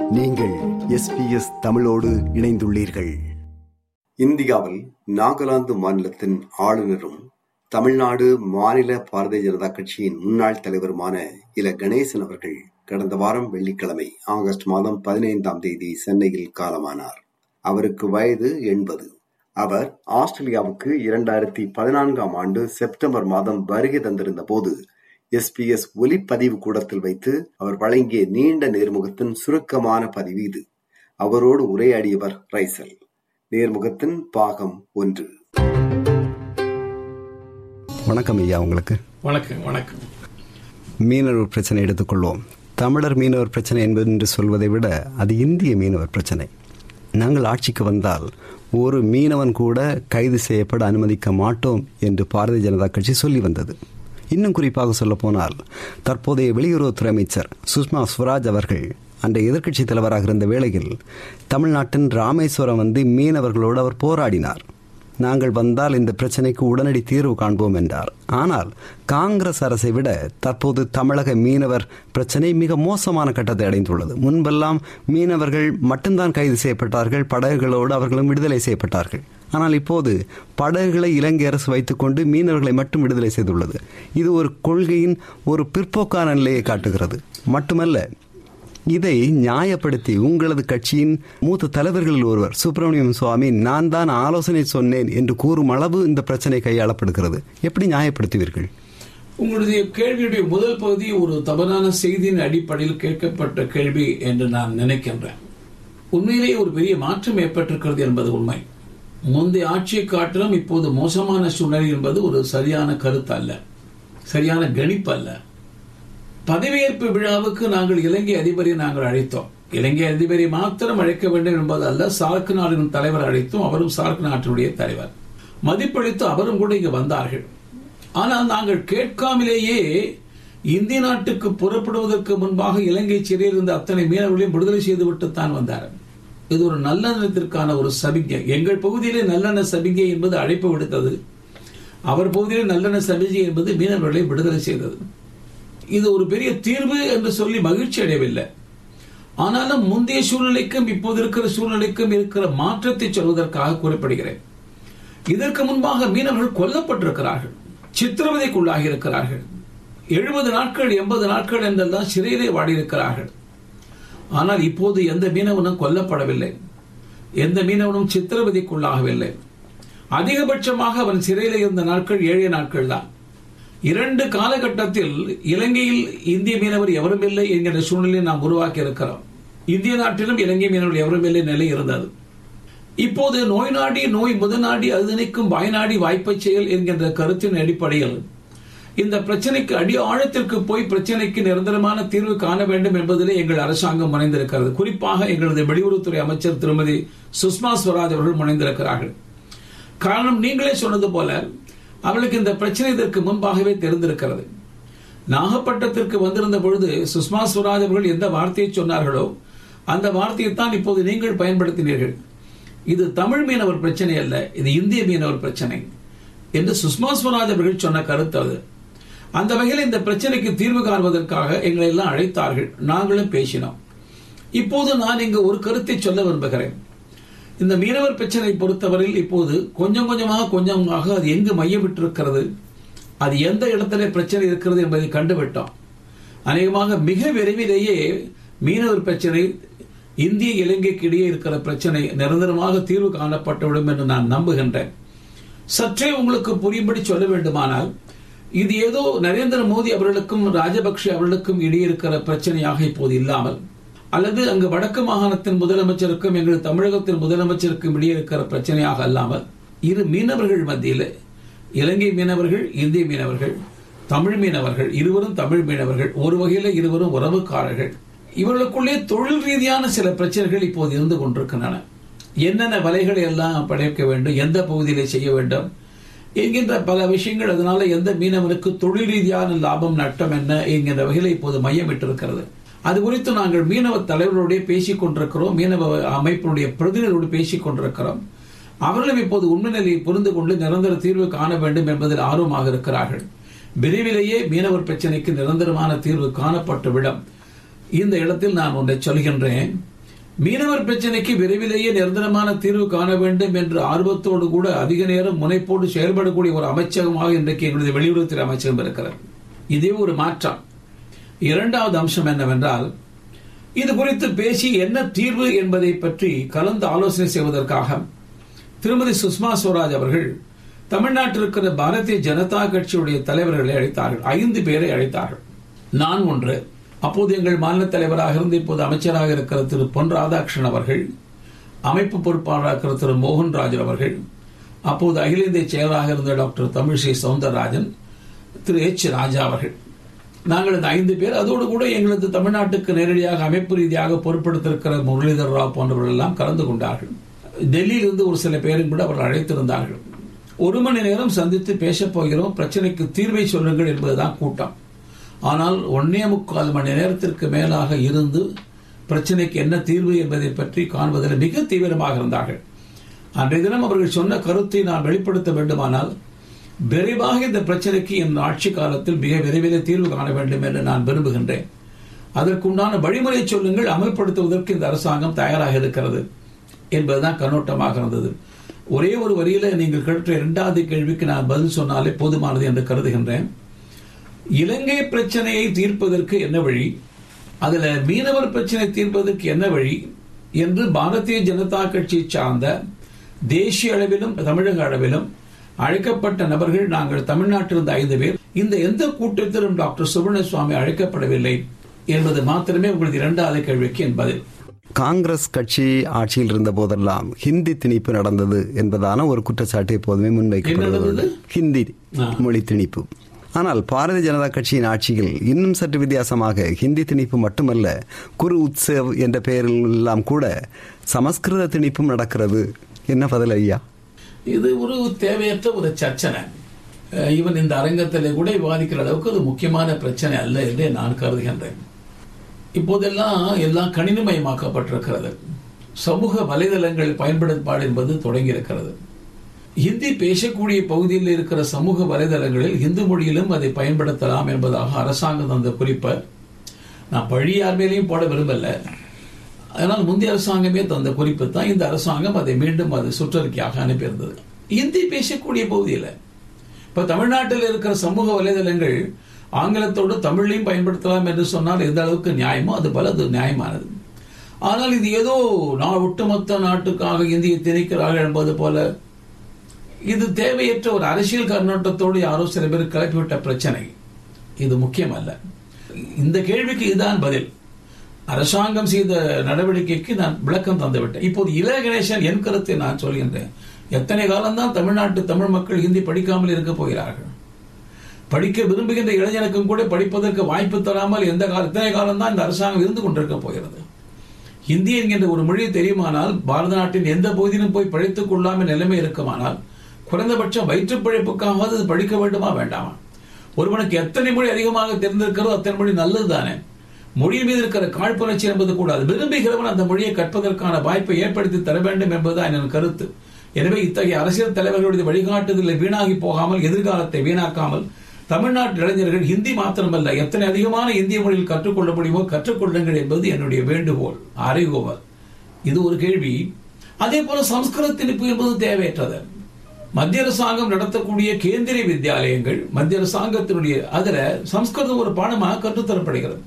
நீங்கள் எஸ்பிஎஸ் தமிழோடு இணைந்துள்ளீர்கள் இந்தியாவில் நாகாலாந்து மாநிலத்தின் ஆளுநரும் தமிழ்நாடு மாநில பாரதிய ஜனதா கட்சியின் முன்னாள் தலைவருமான இல கணேசன் அவர்கள் கடந்த வாரம் வெள்ளிக்கிழமை ஆகஸ்ட் மாதம் பதினைந்தாம் தேதி சென்னையில் காலமானார் அவருக்கு வயது எண்பது அவர் ஆஸ்திரேலியாவுக்கு இரண்டாயிரத்தி பதினான்காம் ஆண்டு செப்டம்பர் மாதம் வருகை தந்திருந்த போது எஸ்பிஎஸ் ஒலிப்பதிவு கூடத்தில் வைத்து அவர் வழங்கிய நீண்ட நேர்முகத்தின் சுருக்கமான பதிவு இது அவரோடு உரையாடியவர் ரைசல் நேர்முகத்தின் பாகம் ஒன்று வணக்கம் ஐயா உங்களுக்கு வணக்கம் வணக்கம் மீனவர் பிரச்சனை எடுத்துக்கொள்வோம் தமிழர் மீனவர் பிரச்சனை என்பது என்று சொல்வதை விட அது இந்திய மீனவர் பிரச்சனை நாங்கள் ஆட்சிக்கு வந்தால் ஒரு மீனவன் கூட கைது செய்யப்பட அனுமதிக்க மாட்டோம் என்று பாரதிய ஜனதா கட்சி சொல்லி வந்தது இன்னும் குறிப்பாக சொல்ல போனால் தற்போதைய வெளியுறவுத்துறை அமைச்சர் சுஷ்மா ஸ்வராஜ் அவர்கள் அன்றைய எதிர்க்கட்சி தலைவராக இருந்த வேளையில் தமிழ்நாட்டின் ராமேஸ்வரம் வந்து மீனவர்களோடு அவர் போராடினார் நாங்கள் வந்தால் இந்த பிரச்சனைக்கு உடனடி தீர்வு காண்போம் என்றார் ஆனால் காங்கிரஸ் அரசை விட தற்போது தமிழக மீனவர் பிரச்சனை மிக மோசமான கட்டத்தை அடைந்துள்ளது முன்பெல்லாம் மீனவர்கள் மட்டும்தான் கைது செய்யப்பட்டார்கள் படகுகளோடு அவர்களும் விடுதலை செய்யப்பட்டார்கள் ஆனால் இப்போது படகுகளை இலங்கை அரசு வைத்துக்கொண்டு மீனவர்களை மட்டும் விடுதலை செய்துள்ளது இது ஒரு கொள்கையின் ஒரு பிற்போக்கான நிலையை காட்டுகிறது மட்டுமல்ல இதை நியாயப்படுத்தி உங்களது கட்சியின் மூத்த தலைவர்களில் ஒருவர் சுப்பிரமணியம் சுவாமி நான் தான் ஆலோசனை சொன்னேன் என்று கூறும் அளவு இந்த பிரச்சனை கையாளப்படுகிறது எப்படி நியாயப்படுத்துவீர்கள் உங்களுடைய கேள்வியுடைய முதல் பகுதி ஒரு தவறான செய்தியின் அடிப்படையில் கேட்கப்பட்ட கேள்வி என்று நான் நினைக்கின்றேன் உண்மையிலேயே ஒரு பெரிய மாற்றம் ஏற்பட்டிருக்கிறது என்பது உண்மை முந்தைய ஆட்சியை காட்டிலும் இப்போது மோசமான சூழ்நிலை என்பது ஒரு சரியான கருத்து அல்ல சரியான கணிப்பு அல்ல பதவியேற்பு விழாவுக்கு நாங்கள் இலங்கை அதிபரை நாங்கள் அழைத்தோம் இலங்கை அதிபரை மாத்திரம் அழைக்க வேண்டும் என்பது அல்ல சார்க் நாடின் தலைவர் அழைத்தோம் அவரும் சார்க் நாட்டினுடைய தலைவர் மதிப்பளித்து அவரும் கூட இங்கு வந்தார்கள் ஆனால் நாங்கள் கேட்காமலேயே இந்திய நாட்டுக்கு புறப்படுவதற்கு முன்பாக இலங்கை சிறையில் இருந்த அத்தனை மீனவர்களையும் விடுதலை செய்துவிட்டு தான் வந்தார் இது ஒரு நல்லெண்ணத்திற்கான ஒரு சபிக்கை எங்கள் பகுதியிலே நல்லெண்ண சபிக்கை என்பது அழைப்பு விடுத்தது அவர் பகுதியிலே நல்லெண்ண சபிக்கை என்பது மீனவர்களை விடுதலை செய்தது இது ஒரு பெரிய தீர்வு என்று சொல்லி மகிழ்ச்சி அடையவில்லை ஆனாலும் முந்தைய சூழ்நிலைக்கும் இப்போது இருக்கிற சூழ்நிலைக்கும் இருக்கிற மாற்றத்தை சொல்வதற்காக குறிப்பிடுகிறேன் இதற்கு முன்பாக மீனவர்கள் கொல்லப்பட்டிருக்கிறார்கள் சித்திரவதைக்குள்ளாகி இருக்கிறார்கள் எழுபது நாட்கள் எண்பது நாட்கள் என்றெல்லாம் சிறையிலே வாடியிருக்கிறார்கள் ஆனால் இப்போது எந்த மீனவனும் கொல்லப்படவில்லை எந்த மீனவனும் சித்திரவதைக்குள்ளாகவில்லை அதிகபட்சமாக அவன் சிறையில் இருந்த நாட்கள் ஏழு நாட்கள் தான் இரண்டு காலகட்டத்தில் இலங்கையில் இந்திய மீனவர் எவரும் இல்லை என்கிற சூழ்நிலையை நாம் உருவாக்கி இருக்கிறோம் இந்திய நாட்டிலும் இலங்கை மீனவர் எவரும் இல்லை நிலை இருந்தது இப்போது நோய் நாடி நோய் முதநாடி அதுநிக்கும் வாய்நாடி வாய்ப்பை செயல் என்கின்ற கருத்தின் அடிப்படையில் இந்த பிரச்சனைக்கு அடி ஆழத்திற்கு போய் பிரச்சனைக்கு நிரந்தரமான தீர்வு காண வேண்டும் என்பதிலே எங்கள் அரசாங்கம் முனைந்திருக்கிறது குறிப்பாக எங்களது வெளியுறவுத்துறை அமைச்சர் திருமதி சுஷ்மா ஸ்வராஜ் அவர்கள் முனைந்திருக்கிறார்கள் காரணம் நீங்களே சொன்னது போல அவளுக்கு இந்த பிரச்சனை இதற்கு முன்பாகவே தெரிந்திருக்கிறது நாகப்பட்டினத்திற்கு வந்திருந்த பொழுது சுஷ்மா ஸ்வராஜ் அவர்கள் எந்த வார்த்தையை சொன்னார்களோ அந்த வார்த்தையை தான் இப்போது நீங்கள் பயன்படுத்தினீர்கள் இது தமிழ் மீனவர் பிரச்சனை அல்ல இது இந்திய மீனவர் பிரச்சனை என்று சுஷ்மா ஸ்வராஜ் அவர்கள் சொன்ன கருத்து அது அந்த வகையில் இந்த பிரச்சனைக்கு தீர்வு காண்பதற்காக எங்களை எல்லாம் அழைத்தார்கள் நாங்களும் பேசினோம் இப்போது நான் இங்கு ஒரு கருத்தை சொல்ல விரும்புகிறேன் இந்த மீனவர் பிரச்சனை பொறுத்தவரையில் இப்போது கொஞ்சம் கொஞ்சமாக கொஞ்சமாக அது எங்கு மையமிட்டிருக்கிறது அது எந்த இடத்துல பிரச்சனை இருக்கிறது என்பதை கண்டுவிட்டோம் அநேகமாக மிக விரைவிலேயே மீனவர் பிரச்சனை இந்திய இலங்கைக்கு இடையே இருக்கிற பிரச்சனை நிரந்தரமாக தீர்வு காணப்பட்டுவிடும் என்று நான் நம்புகின்றேன் சற்றே உங்களுக்கு புரியும்படி சொல்ல வேண்டுமானால் இது ஏதோ நரேந்திர மோடி அவர்களுக்கும் ராஜபக்ஷ அவர்களுக்கும் இடையே இருக்கிற பிரச்சனையாக இப்போது இல்லாமல் அல்லது அங்கு வடக்கு மாகாணத்தின் முதலமைச்சருக்கும் எங்கள் தமிழகத்தின் முதலமைச்சருக்கும் இடையே இருக்கிற பிரச்சனையாக அல்லாமல் இரு மீனவர்கள் மத்தியில் இலங்கை மீனவர்கள் இந்திய மீனவர்கள் தமிழ் மீனவர்கள் இருவரும் தமிழ் மீனவர்கள் ஒரு வகையில் இருவரும் உறவுக்காரர்கள் இவர்களுக்குள்ளே தொழில் ரீதியான சில பிரச்சனைகள் இப்போது இருந்து கொண்டிருக்கின்றன என்னென்ன வலைகளை எல்லாம் படைக்க வேண்டும் எந்த பகுதியிலே செய்ய வேண்டும் என்கின்ற பல விஷயங்கள் அதனால எந்த மீனவனுக்கு தொழில் ரீதியான லாபம் நட்டம் என்ன என்கின்ற வகையில் இப்போது மையமிட்டிருக்கிறது அது குறித்து நாங்கள் மீனவ தலைவர்களுடைய பேசிக் கொண்டிருக்கிறோம் மீனவ அமைப்பினுடைய பிரதிநிதிகளோடு பேசிக் கொண்டிருக்கிறோம் அவர்களும் இப்போது உண்மை நிலையை புரிந்து கொண்டு நிரந்தர தீர்வு காண வேண்டும் என்பதில் ஆர்வமாக இருக்கிறார்கள் விரைவிலேயே மீனவர் பிரச்சனைக்கு நிரந்தரமான தீர்வு காணப்பட்டு விடும் இந்த இடத்தில் நான் ஒன்றை சொல்கின்றேன் மீனவர் பிரச்சனைக்கு விரைவிலேயே நிரந்தரமான தீர்வு காண வேண்டும் என்ற ஆர்வத்தோடு கூட அதிக நேரம் முனைப்போடு செயல்படக்கூடிய ஒரு அமைச்சகமாக இன்றைக்கு எங்களுடைய வெளியுறவுத்துறை அமைச்சகம் இருக்கிறது இதே ஒரு மாற்றம் இரண்டாவது அம்சம் என்னவென்றால் இது குறித்து பேசி என்ன தீர்வு என்பதை பற்றி கலந்து ஆலோசனை செய்வதற்காக திருமதி சுஷ்மா ஸ்வராஜ் அவர்கள் தமிழ்நாட்டில் இருக்கிற பாரதிய ஜனதா கட்சியுடைய தலைவர்களை அழைத்தார்கள் ஐந்து பேரை அழைத்தார்கள் நான் ஒன்று அப்போது எங்கள் மாநில தலைவராக இருந்து இப்போது அமைச்சராக இருக்கிற திரு பொன் ராதாகிருஷ்ணன் அவர்கள் அமைப்பு பொறுப்பாளராக இருக்கிற திரு மோகன்ராஜ் அவர்கள் அப்போது அகில இந்திய செயலராக இருந்த டாக்டர் தமிழிசை சவுந்தரராஜன் திரு எச் ராஜா அவர்கள் நாங்கள் இந்த ஐந்து பேர் அதோடு கூட எங்களது தமிழ்நாட்டுக்கு நேரடியாக அமைப்பு ரீதியாக பொறுப்படுத்திருக்கிற முரளிதர் ராவ் போன்றவர்கள் எல்லாம் கலந்து கொண்டார்கள் டெல்லியிலிருந்து ஒரு சில பேரும் கூட அவர்கள் அழைத்திருந்தார்கள் ஒரு மணி நேரம் சந்தித்து பேசப் போகிறோம் பிரச்சனைக்கு தீர்வை சொல்லுங்கள் என்பதுதான் கூட்டம் ஆனால் ஒன்னே முக்கால் மணி நேரத்திற்கு மேலாக இருந்து பிரச்சனைக்கு என்ன தீர்வு என்பதை பற்றி காண்பதில் மிக தீவிரமாக இருந்தார்கள் அன்றைய தினம் அவர்கள் சொன்ன கருத்தை நான் வெளிப்படுத்த வேண்டுமானால் விரைவாக இந்த பிரச்சனைக்கு என் ஆட்சி காலத்தில் மிக விரைவில் தீர்வு காண வேண்டும் என்று நான் விரும்புகின்றேன் அதற்குண்டான வழிமுறை சொல்லுங்கள் அமல்படுத்துவதற்கு இந்த அரசாங்கம் தயாராக இருக்கிறது என்பதுதான் கண்ணோட்டமாக இருந்தது ஒரே ஒரு வரியில நீங்கள் கேட்ட இரண்டாவது கேள்விக்கு நான் பதில் சொன்னாலே போதுமானது என்று கருதுகின்றேன் இலங்கை பிரச்சனையை தீர்ப்பதற்கு என்ன வழி அதுல மீனவர் பிரச்சனை தீர்ப்பதற்கு என்ன வழி என்று பாரதிய ஜனதா கட்சியை சார்ந்த தேசிய அளவிலும் தமிழக அளவிலும் அழைக்கப்பட்ட நபர்கள் நாங்கள் தமிழ்நாட்டிலிருந்து ஐந்து பேர் இந்த எந்த கூட்டத்திலும் டாக்டர் சுப்பிரமணிய அழைக்கப்படவில்லை என்பது மாத்திரமே உங்களது இரண்டாவது கேள்விக்கு என் பதில் காங்கிரஸ் கட்சி ஆட்சியில் இருந்த போதெல்லாம் ஹிந்தி திணிப்பு நடந்தது என்பதான ஒரு குற்றச்சாட்டு எப்போதுமே முன்வைக்கப்படுவது ஹிந்தி மொழி திணிப்பு ஆனால் பாரதிய ஜனதா கட்சியின் ஆட்சியில் இன்னும் சற்று வித்தியாசமாக ஹிந்தி திணிப்பு மட்டுமல்ல குரு உத்சவ் என்ற பெயரில் எல்லாம் கூட சமஸ்கிருத திணிப்பும் நடக்கிறது என்ன பதில் ஐயா இது ஒரு தேவையற்ற ஒரு சர்ச்சனை இவன் இந்த அரங்கத்தில் கூட விவாதிக்கிற அளவுக்கு அது முக்கியமான பிரச்சனை அல்ல என்று நான் கருதுகின்றேன் இப்போதெல்லாம் எல்லாம் கணினிமயமாக்கப்பட்டிருக்கிறது சமூக வலைதளங்கள் பயன்படுத்தப்பாடு என்பது தொடங்கி இருக்கிறது ஹிந்தி பேசக்கூடிய பகுதியில் இருக்கிற சமூக வலைதளங்களில் இந்து மொழியிலும் அதை பயன்படுத்தலாம் என்பதாக அரசாங்கம் தந்த குறிப்பை நான் பழி யார் மேலேயும் போட விரும்பல அதனால் முந்தைய அரசாங்கமே தந்த குறிப்பு தான் இந்த அரசாங்கம் அதை மீண்டும் அது சுற்றறிக்கையாக அனுப்பியிருந்தது ஹிந்தி பேசக்கூடிய பகுதியில் இப்ப தமிழ்நாட்டில் இருக்கிற சமூக வலைதளங்கள் ஆங்கிலத்தோடு தமிழையும் பயன்படுத்தலாம் என்று சொன்னால் எந்த அளவுக்கு நியாயமோ அது போல அது நியாயமானது ஆனால் இது ஏதோ நான் ஒட்டுமொத்த நாட்டுக்காக இந்தியை திணிக்கிறார்கள் என்பது போல இது தேவையற்ற ஒரு அரசியல் கண்ணோட்டத்தோடு யாரோ சில பேர் கிளப்பிவிட்ட பிரச்சனை இது முக்கியம் அல்ல இந்த கேள்விக்கு இதுதான் பதில் அரசாங்கம் செய்த நடவடிக்கைக்கு நான் விளக்கம் தந்துவிட்டேன் இப்போது இளைய கணேசன் என் கருத்தை நான் சொல்கின்றேன் எத்தனை காலம்தான் தமிழ்நாட்டு தமிழ் மக்கள் ஹிந்தி படிக்காமல் இருக்க போகிறார்கள் படிக்க விரும்புகின்ற இளைஞனுக்கும் கூட படிப்பதற்கு வாய்ப்பு தராமல் எந்த கால எத்தனை காலம் தான் இந்த அரசாங்கம் இருந்து கொண்டிருக்க போகிறது ஹிந்தி என்கின்ற ஒரு மொழி தெரியுமானால் பாரத நாட்டின் எந்த பகுதியிலும் போய் படித்துக் கொள்ளாமல் நிலைமை இருக்குமானால் குறைந்தபட்சம் வயிற்று பிழைப்புக்காவது அது படிக்க வேண்டுமா வேண்டாமா ஒருவனுக்கு எத்தனை மொழி அதிகமாக தெரிந்திருக்கிறதோ அத்தனை மொழி நல்லது தானே மொழி மீது இருக்கிற காழ்ப்புணர்ச்சி என்பது கூடாது விரும்புகிறவன் அந்த மொழியை கற்பதற்கான வாய்ப்பை ஏற்படுத்தி தர வேண்டும் என்பதுதான் என் கருத்து எனவே இத்தகைய அரசியல் தலைவர்களுடைய வழிகாட்டுதலில் வீணாகி போகாமல் எதிர்காலத்தை வீணாக்காமல் தமிழ்நாட்டு இளைஞர்கள் ஹிந்தி மாத்திரமல்ல எத்தனை அதிகமான இந்திய மொழியில் கற்றுக்கொள்ள முடியுமோ கற்றுக்கொள்ளுங்கள் என்பது என்னுடைய வேண்டுகோள் அறைகோவல் இது ஒரு கேள்வி அதே போல சம்ஸ்கிருத திணிப்பு என்பது தேவையற்றது மத்திய அரசாங்கம் நடத்தக்கூடிய கேந்திரிய வித்யாலயங்கள் மத்திய அரசாங்கத்தினுடைய அதுல சம்ஸ்கிருதம் ஒரு பாடமாக கற்றுத்தரப்படுகிறது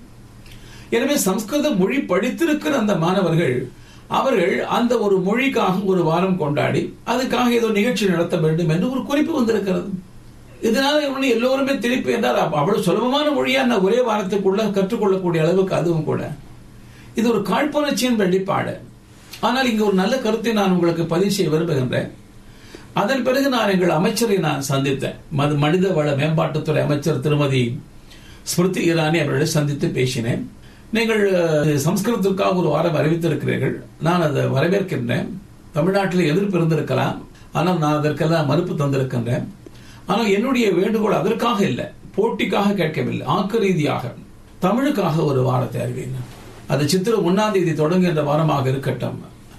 எனவே சம்ஸ்கிருத மொழி படித்திருக்கிற அந்த மாணவர்கள் அவர்கள் அந்த ஒரு மொழிக்காக ஒரு வாரம் கொண்டாடி அதுக்காக ஏதோ நிகழ்ச்சி நடத்த வேண்டும் என்று ஒரு குறிப்பு வந்திருக்கிறது இதனால இவனை எல்லோருமே திருப்பி என்றால் அவ்வளவு சுலபமான மொழியா நான் ஒரே வாரத்துக்குள்ள கற்றுக்கொள்ளக்கூடிய அளவுக்கு அதுவும் கூட இது ஒரு காழ்ப்புணர்ச்சியின் வெளிப்பாடு ஆனால் இங்கு ஒரு நல்ல கருத்தை நான் உங்களுக்கு பதிவு செய்ய விரும்புகின்றேன் அதன் பிறகு நான் எங்கள் அமைச்சரை நான் சந்தித்தேன் மனித வள மேம்பாட்டுத்துறை அமைச்சர் திருமதி ஸ்மிருதி இரானி அவர்களை சந்தித்து பேசினேன் நீங்கள் சம்ஸ்கிருதத்திற்காக ஒரு வாரம் அறிவித்திருக்கிறீர்கள் நான் அதை வரவேற்கின்றேன் தமிழ்நாட்டில் எதிர்ப்பு இருந்திருக்கலாம் ஆனால் நான் அதற்கெல்லாம் மறுப்பு தந்திருக்கின்றேன் ஆனால் என்னுடைய வேண்டுகோள் அதற்காக இல்லை போட்டிக்காக கேட்கவில்லை ஆக்க ரீதியாக தமிழுக்காக ஒரு வாரத்தை அறிவிங்க அது சித்திர ஒன்னாம் தேதி தொடங்குகின்ற வாரமாக இருக்கட்டும்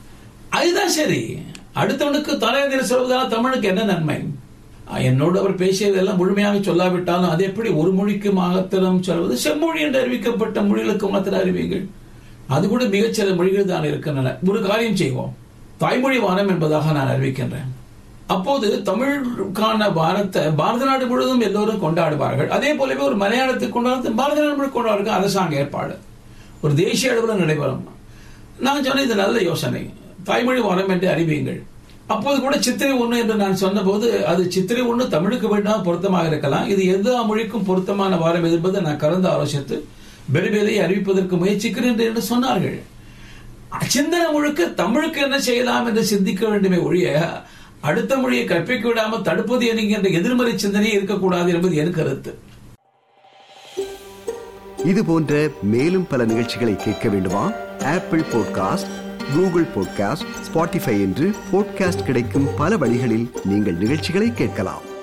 அதுதான் சரி அடுத்தவனுக்கு தலையதிர சொல்வதால் தமிழுக்கு என்ன நன்மை என்னோடு அவர் பேசியதெல்லாம் முழுமையாக சொல்லாவிட்டாலும் அது எப்படி ஒரு மொழிக்கு மாத்திரம் சொல்வது செம்மொழி என்று அறிவிக்கப்பட்ட மொழிகளுக்கு மாத்திரம் அறிவிங்கள் அது கூட மிகச்சில மொழிகள் தான் இருக்கின்றன ஒரு காரியம் செய்வோம் தாய்மொழி வாரம் என்பதாக நான் அறிவிக்கின்றேன் அப்போது தமிழுக்கான வாரத்தை பாரத நாடு முழுவதும் எல்லோரும் கொண்டாடுவார்கள் அதே போலவே ஒரு மலையாளத்துக்கு கொண்டாடுறது பாரத நாடு முழுவதும் கொண்டாடுறது அரசாங்க ஏற்பாடு ஒரு தேசிய அளவில் நடைபெறும் நான் சொன்ன இது நல்ல யோசனை தாய்மொழி வாரம் என்று அறிவியுங்கள் அப்போது கூட சித்திரை ஒன்று என்று நான் சொன்னபோது அது சித்திரை ஒன்று தமிழுக்கு வேண்டாம் பொருத்தமாக இருக்கலாம் இது எந்த மொழிக்கும் பொருத்தமான வாரம் என்பதை நான் கலந்து ஆலோசித்து பெருவேலை அறிவிப்பதற்கு முயற்சிக்கிறேன் என்று சொன்னார்கள் சிந்தனை முழுக்க தமிழுக்கு என்ன செய்யலாம் என்று சிந்திக்க வேண்டுமே ஒழிய அடுத்த மொழியை கற்பிக்க விடாமல் தடுப்பது என்கின்ற எதிர்மறை சிந்தனை இருக்கக்கூடாது என்பது என் கருத்து இது போன்ற மேலும் பல நிகழ்ச்சிகளை கேட்க வேண்டுமா Apple podcast Google podcast Spotify என்று பாட்காஸ்ட் கிடைக்கும் பல வழிகளில் நீங்கள் நிகழ்ச்சிகளை கேட்கலாம்